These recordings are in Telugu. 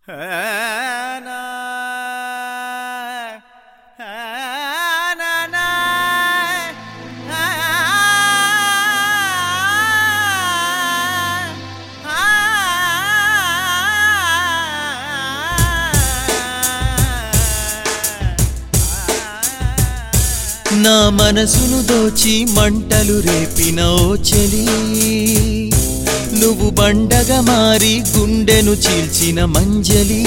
నా మనసును దోచి మంటలు రేపిన ఓ చెలి నువ్వు బండగా మారి గుండెను చీల్చిన మంజలి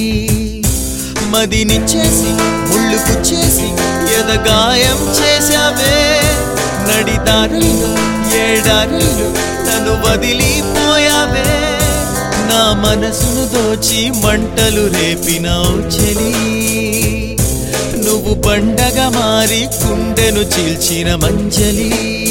మదినిచ్చేసి ముళ్ళు కుచ్చేసి ఎదగాయం చేశావే నడిదారిలో ఏడారిలో నన్ను వదిలిపోయావే నా మనసును దోచి మంటలు రేపిన ఓ చెలి నువ్వు పండగ మారి గుండెను చీల్చిన మంజలి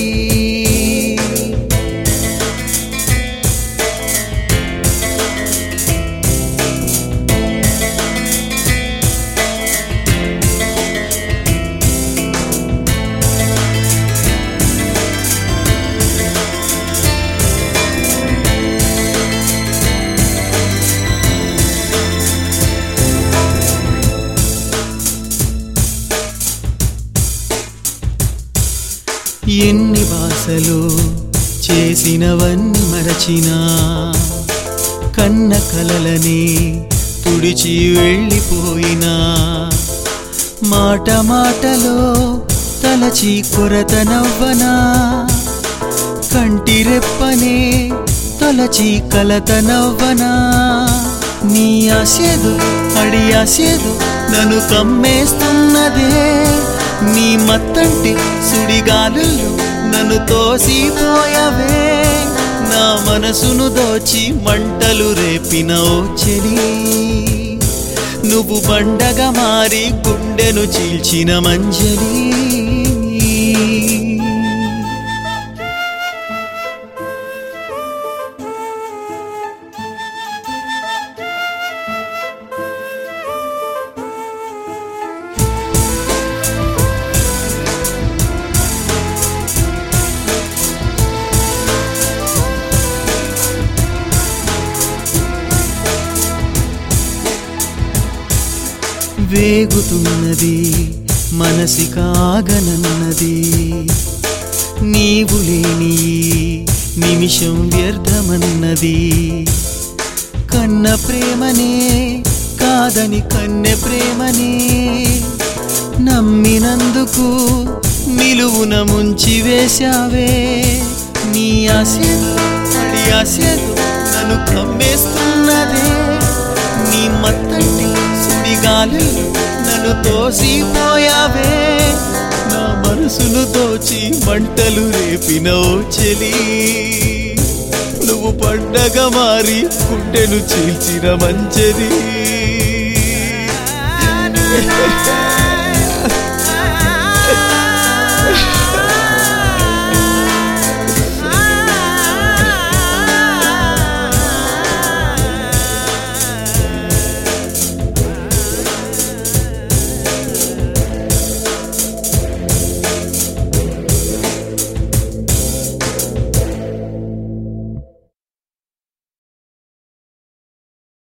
ఎన్ని భాషలు చేసినవన్నీ మరచినా కన్న కలలని తుడిచి వెళ్ళిపోయినా మాట మాటలో తలచి కొరత నవ్వనా కంటి రెప్పనే తలచి కలత నవ్వనా నీ ఆసేదు అడి ఆసేదు నన్ను కమ్మేస్తున్నదే నీ మత్తంటి సుడిగాలులు నన్ను తోసిపోయవే నా మనసును దోచి మంటలు రేపిన ఓ చెలి నువ్వు బండగా మారి గుండెను చీల్చిన మంజలి వేగుతున్నది మనసి కాగనన్నది నీవు లేని ఈ నిమిషం వ్యర్థమన్నది కన్న ప్రేమనే కాదని కన్నె ప్రేమనే నమ్మినందుకు నిలువున ముంచి వేశావే నీ ఆశలు అడి ఆశలు నన్ను కమ్మేస్తున్నదే నీ మత్తంటి సుడిగాలు నన్ను తోసిపోయావే నా మనసును దోచి మంటలు రేపిన ఓ చెలి నువ్వు పండగ మారి గుండెను చీల్చిన మంచది